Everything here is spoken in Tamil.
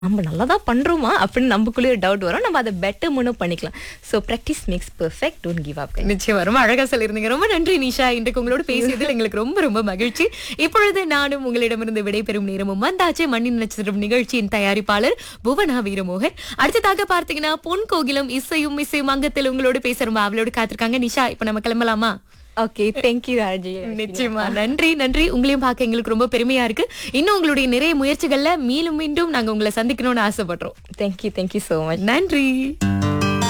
நம்ம நல்லா தான் பண்றோமா அப்படின்னு நமக்குள்ளே ஒரு டவுட் வரும் நம்ம அதை பெட்டர் மூணும் பண்ணிக்கலாம் so practice makes perfect don't give up நிச்சயம் ரொம்ப அழகா சொல்லியிருந்தீங்க ரொம்ப நன்றி நிஷா இன்றைக்கு உங்களோட பேசியதில் எங்களுக்கு ரொம்ப ரொம்ப மகிழ்ச்சி இப்பொழுது நானும் உங்களிடமிருந்து விடைபெறும் நேரமும் வந்தாச்சு மண்ணின் நட்சத்திரம் நிகழ்ச்சியின் தயாரிப்பாளர் புவனா வீரமோகன் அடுத்ததாக பார்த்தீங்கன்னா பொன் கோகிலம் இசையும் இசையும் அங்கத்தில் உங்களோட பேசுறோம் அவளோட காத்திருக்காங்க நிஷா இப்ப நம்ம கிளம்பலாமா ஓகே தேங்க்யூ ராஜி நிச்சயமா நன்றி நன்றி உங்களையும் பார்க்க எங்களுக்கு ரொம்ப பெருமையா இருக்கு இன்னும் உங்களுடைய நிறைய முயற்சிகள்ல மீண்டும் மீண்டும் நாங்க உங்களை சந்திக்கணும்னு ஆசைப்படுறோம் தேங்க்யூ தேங்க்யூ ஸோ மச் நன்றி